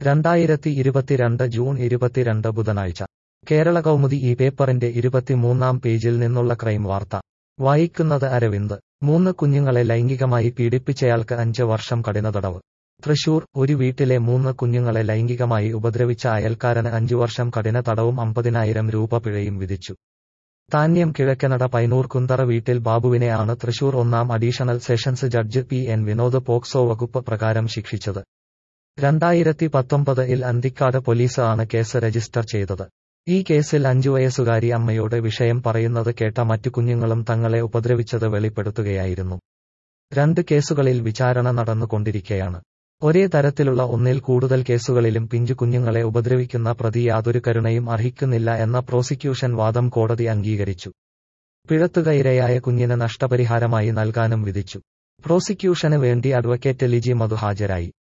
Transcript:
രണ്ടായിരത്തി ഇരുപത്തിരണ്ട് ജൂൺ ഇരുപത്തിരണ്ട് ബുധനാഴ്ച കേരള കൗമുദി ഈ പേപ്പറിന്റെ ഇരുപത്തിമൂന്നാം പേജിൽ നിന്നുള്ള ക്രൈം വാർത്ത വായിക്കുന്നത് അരവിന്ദ് മൂന്ന് കുഞ്ഞുങ്ങളെ ലൈംഗികമായി പീഡിപ്പിച്ചയാൾക്ക് അഞ്ച് വർഷം കഠിന തടവ് തൃശൂർ ഒരു വീട്ടിലെ മൂന്ന് കുഞ്ഞുങ്ങളെ ലൈംഗികമായി ഉപദ്രവിച്ച അയൽക്കാരന് അഞ്ചു വർഷം കഠിന തടവും അമ്പതിനായിരം രൂപ പിഴയും വിധിച്ചു താന്യം കിഴക്കനട പൈനൂർ കുന്തറ വീട്ടിൽ ബാബുവിനെ ആണ് തൃശൂർ ഒന്നാം additional sessions judge P N Vinod POCSO വകുപ്പ് പ്രകാരം ശിക്ഷിച്ചത് രണ്ടായിരത്തി പത്തൊമ്പത് ഇൽ അന്തിക്കാട് പോലീസ് ആണ് കേസ് രജിസ്റ്റർ ചെയ്തത് ഈ കേസിൽ അഞ്ചു വയസ്സുകാരി അമ്മയോട് വിഷയം പറയുന്നത് കേട്ട മറ്റു കുഞ്ഞുങ്ങളും തങ്ങളെ ഉപദ്രവിച്ചത് വെളിപ്പെടുത്തുകയായിരുന്നു രണ്ട് കേസുകളിൽ വിചാരണ നടന്നുകൊണ്ടിരിക്കെയാണ് ഒരേ തരത്തിലുള്ള ഒന്നിൽ കൂടുതൽ കേസുകളിലും പിഞ്ചു കുഞ്ഞുങ്ങളെ ഉപദ്രവിക്കുന്ന പ്രതി യാതൊരു കരുണയും അർഹിക്കുന്നില്ല എന്ന പ്രോസിക്യൂഷൻ വാദം കോടതി അംഗീകരിച്ചു പിഴത്തുക ഇരയായ കുഞ്ഞിന് നഷ്ടപരിഹാരമായി നൽകാനും വിധിച്ചു പ്രോസിക്യൂഷന് വേണ്ടി അഡ്വക്കേറ്റ് ലിജി മധു ഹാജരായി